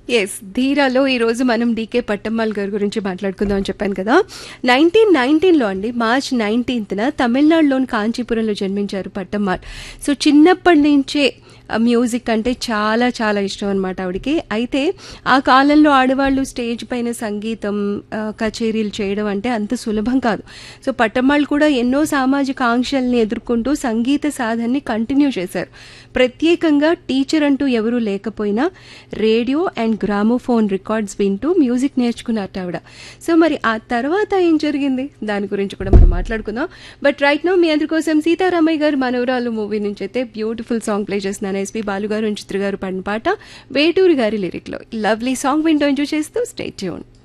yes ధీరాలో ఈరోజు మనం DK పట్టమ్మాల్ గారి గురించి మాట్లాడుకుందాం అని చెప్పాను కదా నైన్టీన్ నైన్టీన్లో అండి మార్చ్ నైన్టీన్త్న తమిళనాడులోని కాంచీపురంలో జన్మించారు పట్టమ్మాల్ సో చిన్నప్పటి నుంచే ఆ మ్యూజిక్ అంటే చాలా చాలా ఇష్టం అనమాట ఆవిడకి అయితే ఆ కాలంలో ఆడవాళ్ళు స్టేజ్ పైన సంగీతం ఆ, కచేరీలు చేయడం అంటే అంత సులభం కాదు సో పట్టమ్మాళ్ళు కూడా ఎన్నో సామాజిక ఆంక్షల్ని ఎదుర్కొంటూ సంగీత సాధనని కంటిన్యూ చేశారు ప్రత్యేకంగా టీచర్ అంటూ ఎవరూ లేకపోయినా రేడియో అండ్ గ్రామోఫోన్ రికార్డ్స్ వింటూ మ్యూజిక్ నేర్చుకున్నట్టు ఆవిడ సో మరి ఆ తర్వాత ఏం జరిగింది దాని గురించి కూడా మనం మాట్లాడుకుందాం బట్ రైట్ నో మీ అందరి కోసం సీతారామయ్య గారు మనవరాలు మూవీ నుంచి అయితే బ్యూటిఫుల్ సాంగ్ ప్లే చేస్తున్నాను ఎస్పీ బాలు గారు చిత్ర గారు పాడిన పాట వేటూరి గారి లిరిక్లో లవ్లీ సాంగ్ వింటూ ఎంజాయ్ చేస్తూ స్టే ట్యూన్